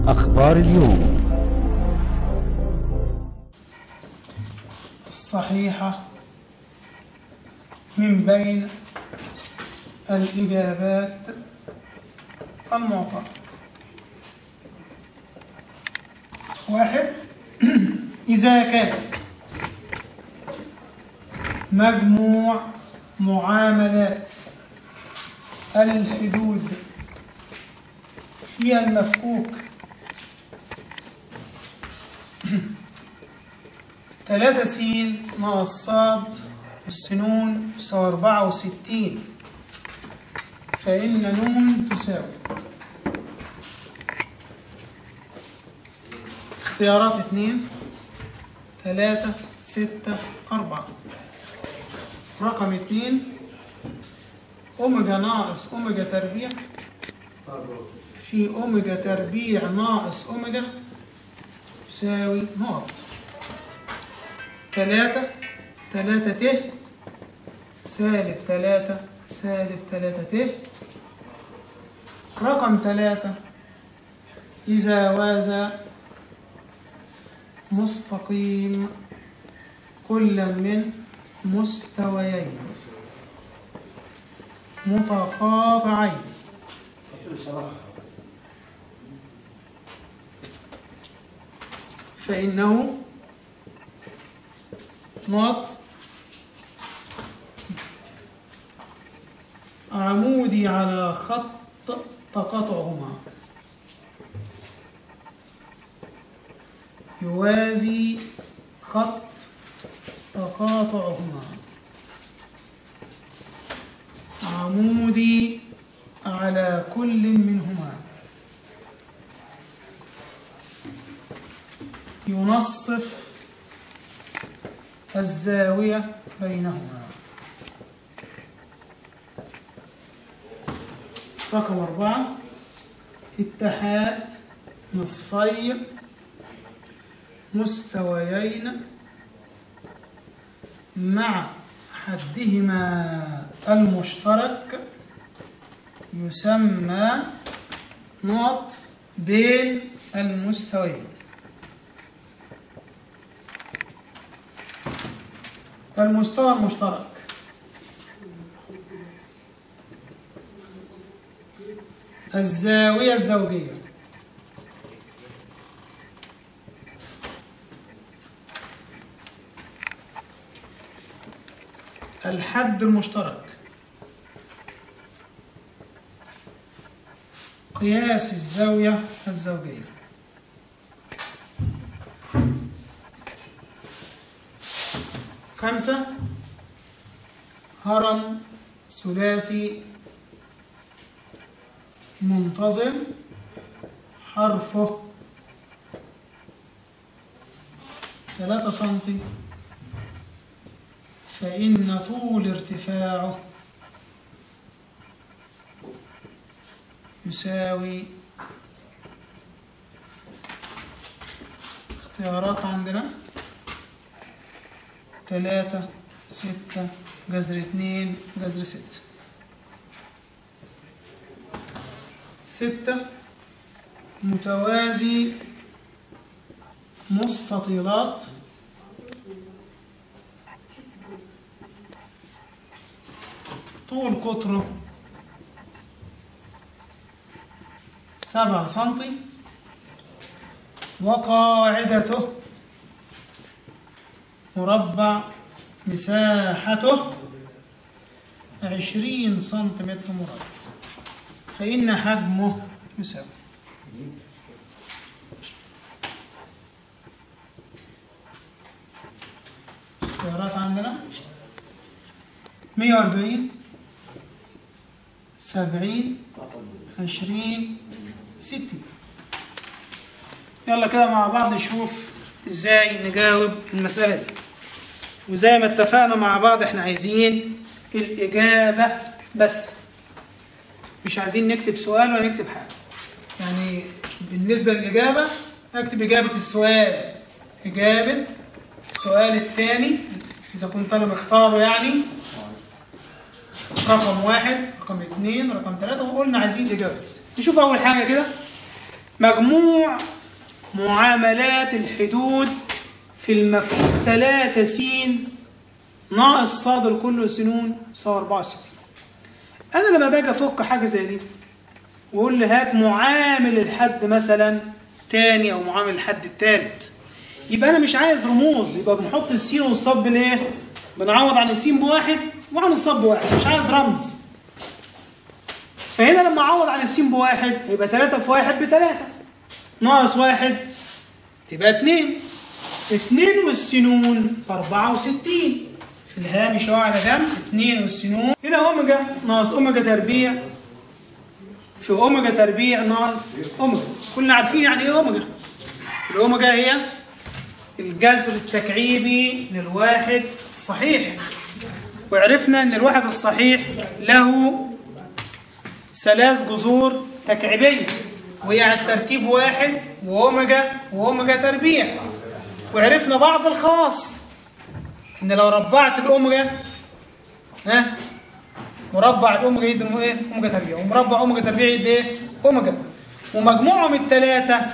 أخبار اليوم الصحيحة من بين الإجابات المعطاة واحد إذا كان مجموع معاملات الحدود فيها المفكوك تلاتة سين ناقص صاد السنون تساوي أربعة وستين فإن نون تساوي اختيارات اتنين تلاتة ستة أربعة رقم اتنين أوميجا ناقص أوميجا تربيع في أوميجا تربيع ناقص أوميجا يساوي نقط تلاتة تلاتة ت سالب تلاتة سالب تلاتة ت رقم تلاتة إذا وازى مستقيم كل من مستويين متقاطعين فإنه نقط عمودي على خط تقاطعهما يوازي خط تقاطعهما عمودي على كل منهما ينصف الزاوية بينهما رقم أربعة اتحاد نصفي مستويين مع حدهما المشترك يسمى نقط بين المستويين المستوى المشترك الزاوية الزوجية الحد المشترك قياس الزاوية الزوجية خمسة هرم ثلاثي منتظم حرفه ثلاثة سنتي فإن طول ارتفاعه يساوي اختيارات عندنا تلاتة ستة جذر اتنين جذر ستة ستة متوازي مستطيلات طول قطره سبعة سنتي وقاعدته مربع مساحته عشرين سنتيمتر مربع فإن حجمه يساوي اختيارات عندنا مية وأربعين سبعين عشرين ستين يلا كده مع بعض نشوف ازاي نجاوب المسألة دي وزي ما اتفقنا مع بعض احنا عايزين الإجابة بس مش عايزين نكتب سؤال ولا نكتب حاجة يعني بالنسبة للإجابة أكتب إجابة السؤال إجابة السؤال الثاني إذا كنت أنا مختاره يعني رقم واحد رقم اثنين رقم ثلاثة وقلنا عايزين الإجابة بس نشوف أول حاجة كده مجموع معاملات الحدود في المفعول 3 س ناقص صاد الكل سنون يساوي 64 انا لما باجي افك حاجه زي دي واقول لي هات معامل الحد مثلا تاني او معامل الحد التالت يبقى انا مش عايز رموز يبقى بنحط السين والصاد بالايه بنعوض عن السين بواحد وعن الصاد بواحد مش عايز رمز فهنا لما اعوض عن السين بواحد يبقى 3 في واحد بتلاتة ناقص واحد تبقى اتنين اتنين والسنون ب 64 في الهامش اهو على جنب اتنين والسنون هنا اوميجا ناقص اوميجا تربيع في اوميجا تربيع ناقص اوميجا كلنا عارفين يعني ايه اوميجا الاوميجا هي الجذر التكعيبي للواحد الصحيح وعرفنا ان الواحد الصحيح له ثلاث جذور تكعيبيه وهي على الترتيب واحد واوميجا واوميجا تربيع وعرفنا بعض الخاص ان لو ربعت الاوميجا ها مربع الاوميجا يدي ايه اوميجا تربيع ومربع اوميجا تربيع يدي ايه اوميجا ومجموعهم الثلاثه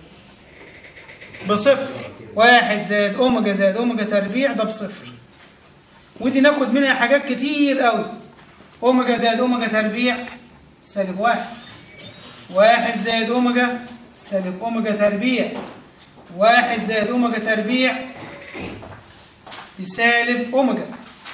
بصفر واحد زائد اوميجا زائد اوميجا تربيع ده بصفر ودي ناخد منها حاجات كتير قوي اوميجا زائد اوميجا تربيع سالب واحد واحد زائد اوميجا سالب اوميجا تربيع واحد زائد اوميجا تربيع بسالب اوميجا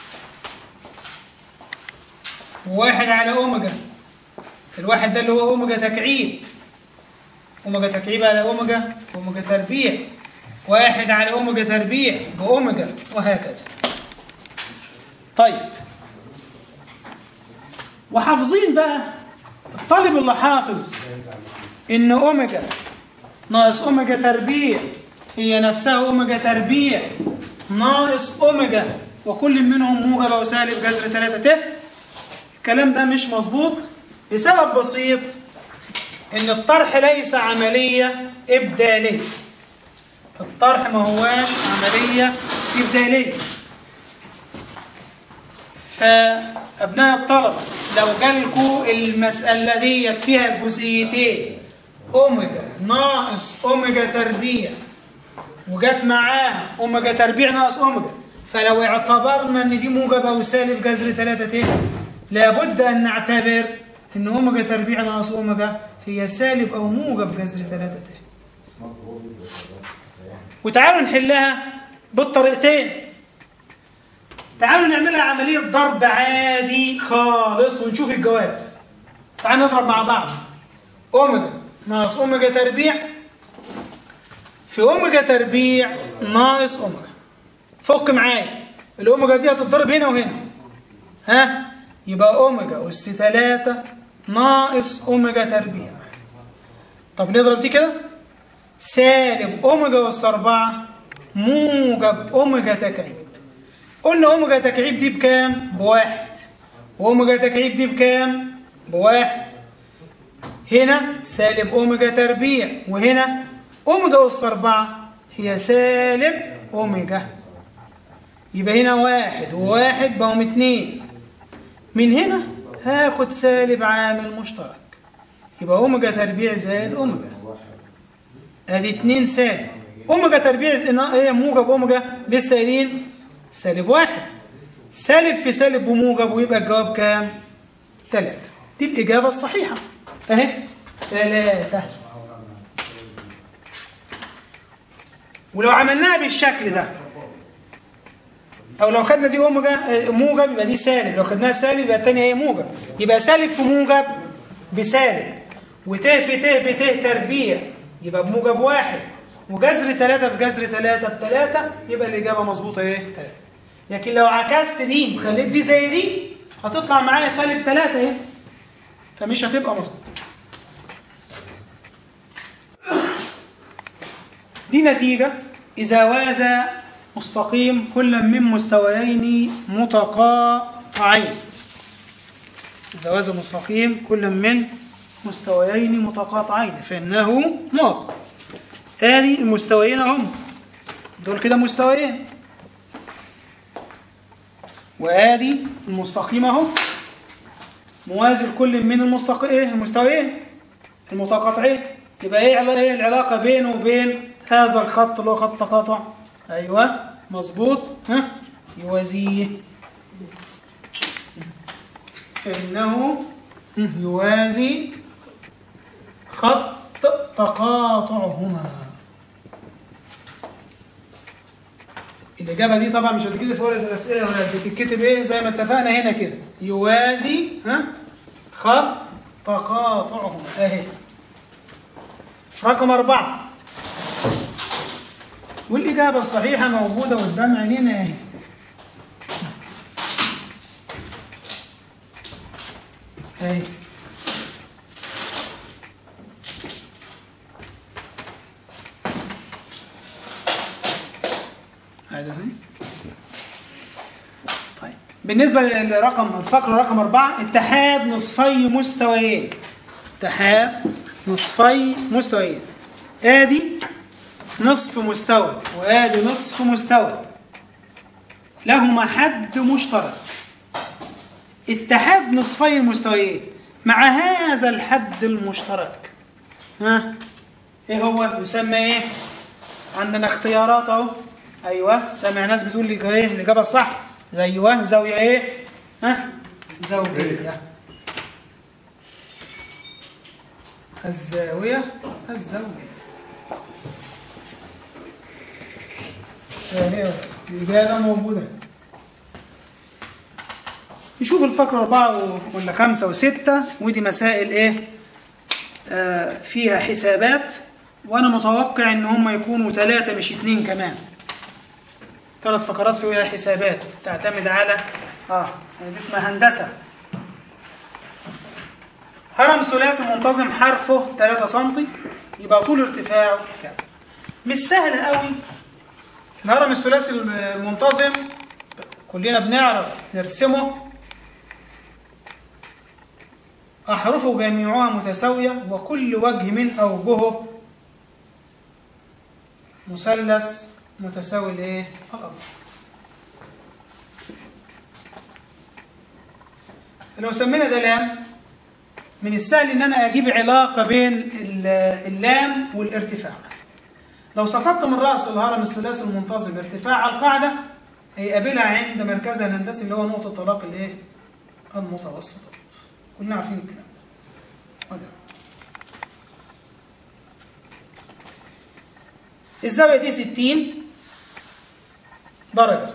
واحد على اوميجا الواحد ده اللي هو اوميجا تكعيب اوميجا تكعيب على اوميجا اوميجا تربيع واحد على اوميجا تربيع باوميجا وهكذا طيب وحافظين بقى الطالب اللي حافظ ان اوميجا ناقص اوميجا تربيع هي نفسها اوميجا تربيع ناقص اوميجا وكل منهم موجب او سالب جذر 3 ت الكلام ده مش مظبوط لسبب بسيط ان الطرح ليس عمليه ابداليه الطرح ما هواش عمليه ابداليه فابناء الطلبه لو جالكوا المساله ديت فيها الجزئيتين اوميجا ناقص اوميجا تربيع وجت معاها اوميجا تربيع ناقص اوميجا فلو اعتبرنا ان دي موجب او سالب جذر 3 ت لابد ان نعتبر ان اوميجا تربيع ناقص اوميجا هي سالب او موجب جذر 3 ت وتعالوا نحلها بالطريقتين تعالوا نعملها عملية ضرب عادي خالص ونشوف الجواب تعالوا نضرب مع بعض اوميجا ناقص اوميجا تربيع في اوميجا تربيع ناقص اوميجا فك معايا الاوميجا دي هتتضرب هنا وهنا ها يبقى اوميجا اس 3 ناقص اوميجا تربيع طب نضرب دي كده سالب اوميجا اس 4 موجب اوميجا تكعيب قلنا اوميجا تكعيب دي بكام بواحد واوميجا تكعيب دي بكام بواحد هنا سالب اوميجا تربيع وهنا اوميجا اس 4 هي سالب اوميجا يبقى هنا واحد وواحد بقوا اتنين من هنا هاخد سالب عامل مشترك يبقى اوميجا تربيع زائد اوميجا ادي اتنين سالب اوميجا تربيع هي موجب اوميجا لسه قايلين سالب واحد سالب في سالب وموجب ويبقى الجواب كام؟ تلاتة دي الإجابة الصحيحة أهي تلاتة ولو عملناها بالشكل ده أو لو خدنا دي أوميجا موجب يبقى دي سالب لو خدناها سالب يبقى التانية هي موجب يبقى سالب في موجب بسالب وت في ت بت تربيع يبقى بموجب واحد وجذر ثلاثة في جذر ثلاثة بثلاثة يبقى الإجابة مظبوطة إيه؟ ثلاثة لكن لو عكست دي وخليت دي زي دي هتطلع معايا سالب ثلاثة إيه؟ فمش هتبقى مظبوطة دي نتيجة إذا وازى مستقيم كل من مستويين متقاطعين إذا وازى مستقيم كل من مستويين متقاطعين فإنه ناقص ادي المستويين اهم دول كده مستويين وادي المستقيم اهو موازي لكل من المستق... ايه المستويين المتقاطعين يبقى ايه علا- ايه العلاقه بينه وبين هذا الخط اللي هو خط تقاطع ايوه مظبوط ها يوازيه فانه يوازي خط تقاطعهما الإجابة دي طبعا مش هتتكتب في ورقة الأسئلة ولا بتتكتب إيه زي ما اتفقنا هنا كده يوازي ها خط تقاطعهما أهي رقم أربعة والإجابة الصحيحة موجودة قدام عينينا أهي أهي هذا هي. طيب بالنسبة للرقم الفقرة رقم أربعة اتحاد نصفي مستويين اتحاد نصفي مستويين آدي نصف مستوى وآدي نصف مستوى لهما حد مشترك اتحاد نصفي المستويين مع هذا الحد المشترك ها ايه هو يسمى ايه عندنا اختيارات اهو ايوه سامع ناس بتقول لي ايه الاجابه الصح زي ايوه زاويه ايه ها زوجيه الزاويه الزوجيه اهي الاجابه موجوده نشوف الفقرة أربعة و- ولا خمسة وستة ودي مسائل إيه آه فيها حسابات وأنا متوقع إن هم يكونوا ثلاثة مش اتنين كمان ثلاث فقرات فيها حسابات تعتمد على اه دي اسمها هندسة هرم ثلاثي منتظم حرفه 3 سم يبقى طول ارتفاعه كام مش سهل قوي الهرم الثلاثي المنتظم كلنا بنعرف نرسمه أحرفه جميعها متساوية وكل وجه من أوجهه مثلث متساوي الايه؟ الأرض. لو سمينا ده لام من السهل ان انا اجيب علاقه بين ال- اللام والارتفاع. لو سقطت من راس الهرم الثلاثي المنتظم ارتفاع القاعده هيقابلها عند مركزها الهندسي اللي هو نقطه طلاق الايه؟ المتوسطات. كلنا عارفين الكلام ده. وده. الزاويه دي 60 درجه.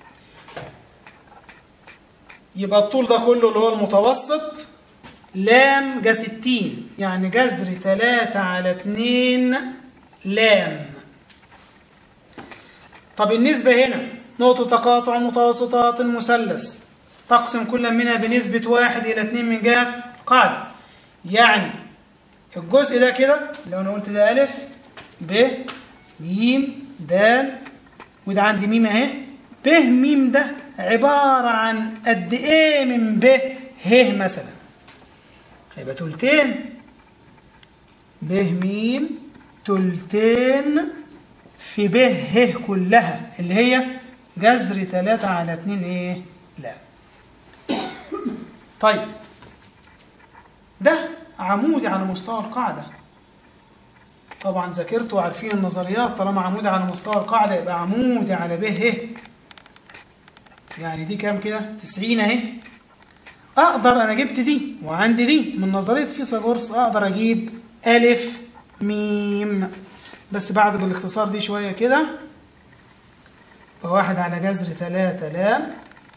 يبقى الطول ده كله اللي هو المتوسط لام جا 60 يعني جذر 3 على 2 لام طب النسبة هنا نقطة تقاطع متوسطات المثلث تقسم كل منها بنسبة واحد إلى اتنين من جهة قاعدة يعني الجزء ده كده لو أنا قلت ده ألف ب ج د وده عندي ميم أهي ب ميم ده عبارة عن قد إيه من ب ه مثلا هيبقى تلتين ب ميم تلتين في ب ه كلها اللي هي جذر تلاتة على اتنين ايه لا طيب ده عمودي على مستوى القاعدة طبعا ذاكرتوا وعارفين النظريات طالما عمودي على مستوى القاعدة يبقى عمودي على ب ه يعني دي كام كده 90 اهي اقدر انا جبت دي وعندي دي من نظريه فيثاغورس اقدر اجيب الف ميم بس بعد بالاختصار دي شويه كده واحد على جذر تلاتة لام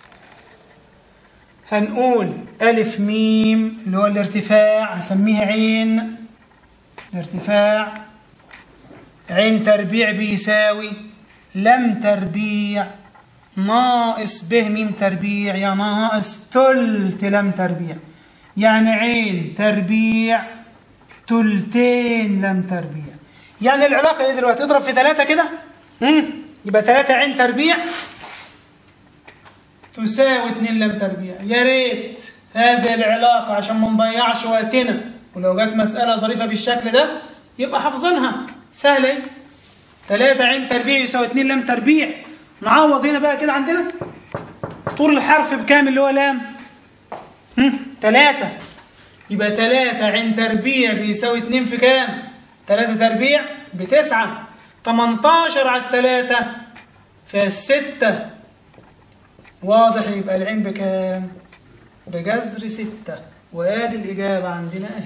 هنقول ألف ميم اللي هو الارتفاع هسميه عين الارتفاع عين تربيع بيساوي لم تربيع ناقص ب ميم تربيع يا ناقص تلت لم تربيع يعني عين تربيع تلتين لم تربيع يعني العلاقة ايه دلوقتي اضرب في ثلاثة كده مم. يبقى ثلاثة عين تربيع تساوي اتنين لم تربيع يا ريت هذه العلاقة عشان ما نضيعش وقتنا ولو جت مسألة ظريفة بالشكل ده يبقى حافظينها سهلة ايه ثلاثة عين تربيع يساوي اتنين لم تربيع نعوض هنا بقى كده عندنا طول الحرف بكام اللي هو لام هم؟ تلاتة يبقى تلاتة عين تربيع بيساوي اتنين في كام 3 تربيع بتسعة 18 على التلاتة فيها الستة واضح يبقى العين بكام؟ بجذر ستة وادي الإجابة عندنا أهي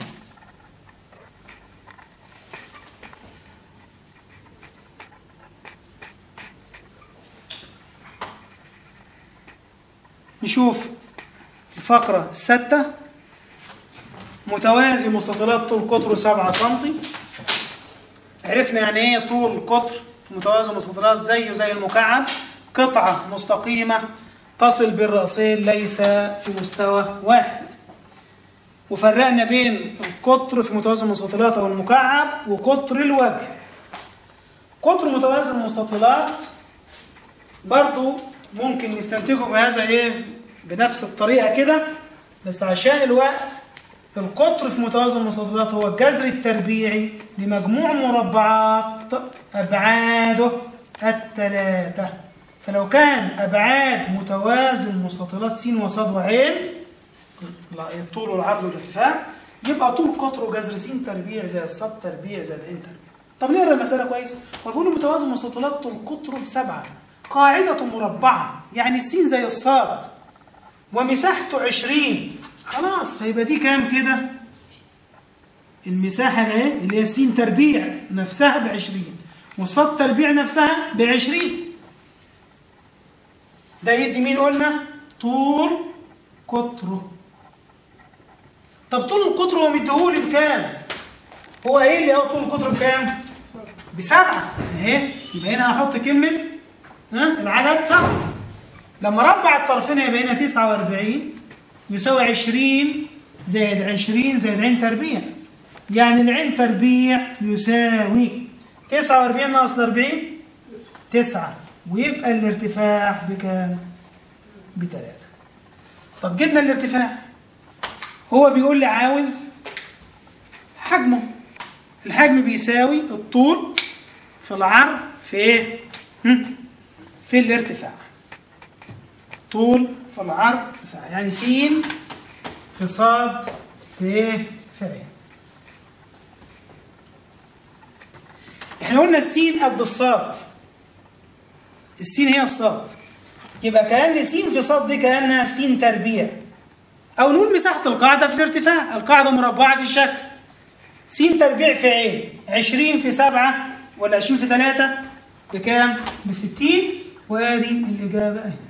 نشوف الفقرة الستة متوازي مستطيلات طول قطره 7 سم عرفنا يعني ايه طول قطر متوازي مستطيلات زيه زي المكعب قطعة مستقيمة تصل بالرأسين ليس في مستوى واحد وفرقنا بين القطر في متوازي المستطيلات أو المكعب وقطر الوجه قطر متوازي المستطيلات برضو ممكن نستنتجه بهذا ايه بنفس الطريقة كده بس عشان الوقت القطر في متوازي المستطيلات هو الجذر التربيعي لمجموع مربعات أبعاده الثلاثة فلو كان أبعاد متوازي المستطيلات س وصاد وعين الطول والعرض والارتفاع يبقى طول قطره جذر س تربيع زائد صاد تربيع زائد عين تربيع طب نقرا المسألة كويس ونقول متوازي المستطيلات طول قطره سبعة قاعدة مربعة يعني السين زي الصاد ومساحته 20 خلاص هيبقى دي كام كده المساحة ده اهي اللي هي السين تربيع نفسها ب 20 والصاد تربيع نفسها ب 20 ده يدي مين قلنا طول قطره طب طول القطر هو مديهولي بكام هو قايل لي اهو طول القطر بكام بسبعة اهي يبقى هنا هحط كلمة ها العدد سبعة لما ربع الطرفين هيبقى هنا 49 يساوي 20 زائد 20 زائد عين تربيع يعني العين تربيع يساوي 49 ناقص 40 9 ويبقى الارتفاع بكام؟ بتلاتة طب جبنا الارتفاع هو بيقول لي عاوز حجمه الحجم بيساوي الطول في العرض في ايه؟ هم؟ في الارتفاع طول في العرض ارتفاع يعني س في صاد في ايه؟ في عين احنا قلنا السين قد الصاد السين هي الصاد يبقى كأن س في صاد دي كأنها س تربيع أو نقول مساحة القاعدة في الارتفاع القاعدة مربعة الشكل س تربيع في عين 20 في 7 ولا 20 في 3 بكام؟ ب 60 وادي الإجابة أهي